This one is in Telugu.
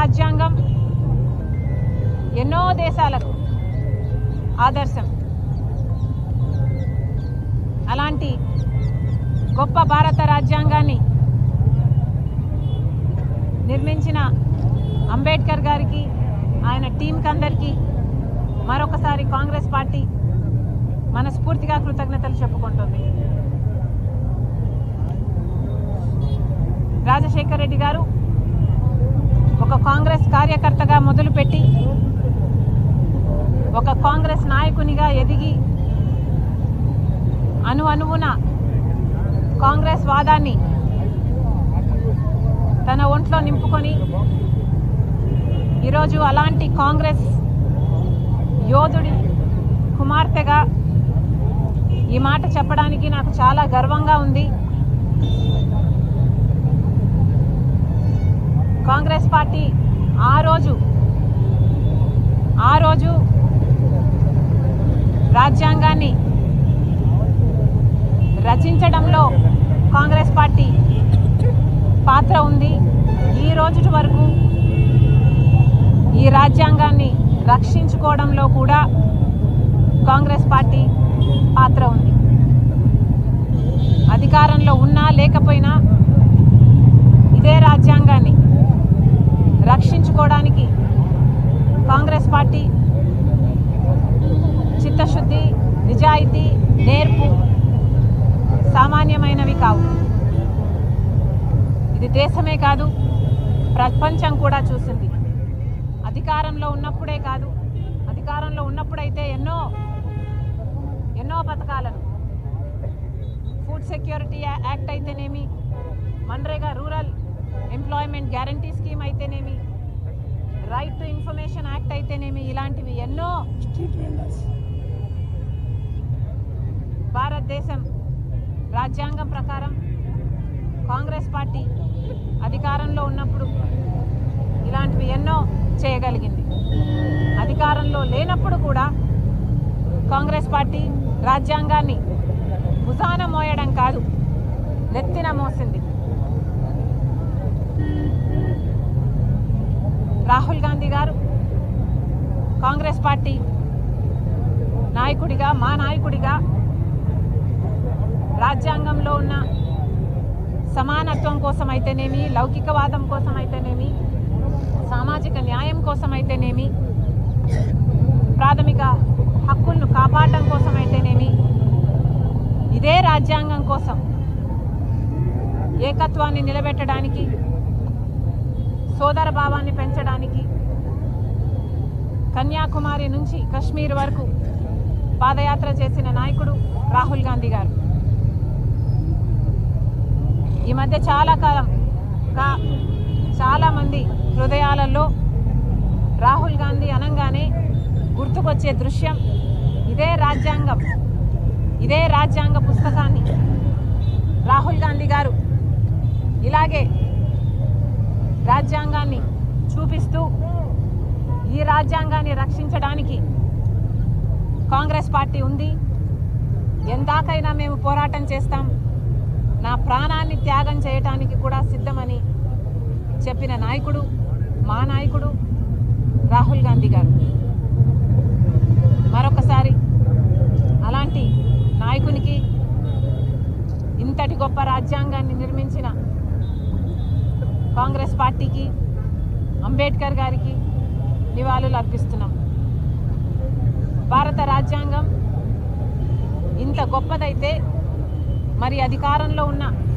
రాజ్యాంగం ఎన్నో దేశాలకు ఆదర్శం అలాంటి గొప్ప భారత రాజ్యాంగాన్ని నిర్మించిన అంబేద్కర్ గారికి ఆయన టీంకి అందరికీ మరొకసారి కాంగ్రెస్ పార్టీ మనస్ఫూర్తిగా కృతజ్ఞతలు చెప్పుకుంటుంది రాజశేఖర్ రెడ్డి గారు ఒక కాంగ్రెస్ కార్యకర్తగా మొదలుపెట్టి ఒక కాంగ్రెస్ నాయకునిగా ఎదిగి అను అణువున కాంగ్రెస్ వాదాన్ని తన ఒంట్లో నింపుకొని ఈరోజు అలాంటి కాంగ్రెస్ యోధుడి కుమార్తెగా ఈ మాట చెప్పడానికి నాకు చాలా గర్వంగా ఉంది కాంగ్రెస్ పార్టీ ఆ రోజు ఆ రోజు రాజ్యాంగాన్ని రచించడంలో కాంగ్రెస్ పార్టీ పాత్ర ఉంది ఈ రోజు వరకు ఈ రాజ్యాంగాన్ని రక్షించుకోవడంలో కూడా కాంగ్రెస్ పార్టీ పాత్ర ఉంది అధికారంలో ఉన్నా లేకపోయినా ఇదే రాజ్యాంగాన్ని రక్షించుకోవడానికి కాంగ్రెస్ పార్టీ చిత్తశుద్ధి నిజాయితీ నేర్పు సామాన్యమైనవి కావు ఇది దేశమే కాదు ప్రపంచం కూడా చూసింది అధికారంలో ఉన్నప్పుడే కాదు అధికారంలో ఉన్నప్పుడైతే ఎన్నో ఎన్నో పథకాలను ఫుడ్ సెక్యూరిటీ యాక్ట్ అయితేనేమి MNREGA rural employment guarantee scheme అయితేనేమి రైట్ టు ఇన్ఫర్మేషన్ యాక్ట్ అయితేనేమి ఇలాంటివి ఎన్నో భారతదేశం రాజ్యాంగం ప్రకారం కాంగ్రెస్ పార్టీ అధికారంలో ఉన్నప్పుడు ఇలాంటివి ఎన్నో చేయగలిగింది అధికారంలో లేనప్పుడు కూడా కాంగ్రెస్ పార్టీ రాజ్యాంగాన్ని భుజాన మోయడం కాదు నెత్తిన మోసింది రాహుల్ గాంధీ గారు కాంగ్రెస్ పార్టీ నాయకుడిగా మా నాయకుడిగా రాజ్యాంగంలో ఉన్న సమానత్వం కోసం అయితేనేమి లౌకికవాదం కోసం అయితేనేమి సామాజిక న్యాయం కోసం అయితేనేమి ప్రాథమిక హక్కులను కాపాడడం కోసం అయితేనేమి ఇదే రాజ్యాంగం కోసం ఏకత్వాన్ని నిలబెట్టడానికి సోదర భావాన్ని పెంచడానికి కన్యాకుమారి నుంచి కశ్మీర్ వరకు పాదయాత్ర చేసిన నాయకుడు రాహుల్ గాంధీ గారు ఈ మధ్య చాలా కాలంగా చాలామంది హృదయాలలో రాహుల్ గాంధీ అనగానే గుర్తుకొచ్చే దృశ్యం ఇదే రాజ్యాంగం ఇదే రాజ్యాంగ పుస్తకాన్ని రాహుల్ గాంధీ గారు ఇలాగే రాజ్యాంగాన్ని చూపిస్తూ ఈ రాజ్యాంగాన్ని రక్షించడానికి కాంగ్రెస్ పార్టీ ఉంది ఎందాకైనా మేము పోరాటం చేస్తాం నా ప్రాణాన్ని త్యాగం చేయటానికి కూడా సిద్ధమని చెప్పిన నాయకుడు మా నాయకుడు రాహుల్ గాంధీ గారు మరొకసారి అలాంటి నాయకునికి ఇంతటి గొప్ప రాజ్యాంగాన్ని నిర్మించిన కాంగ్రెస్ పార్టీకి అంబేద్కర్ గారికి నివాళులు అర్పిస్తున్నాం భారత రాజ్యాంగం ఇంత గొప్పదైతే మరి అధికారంలో ఉన్న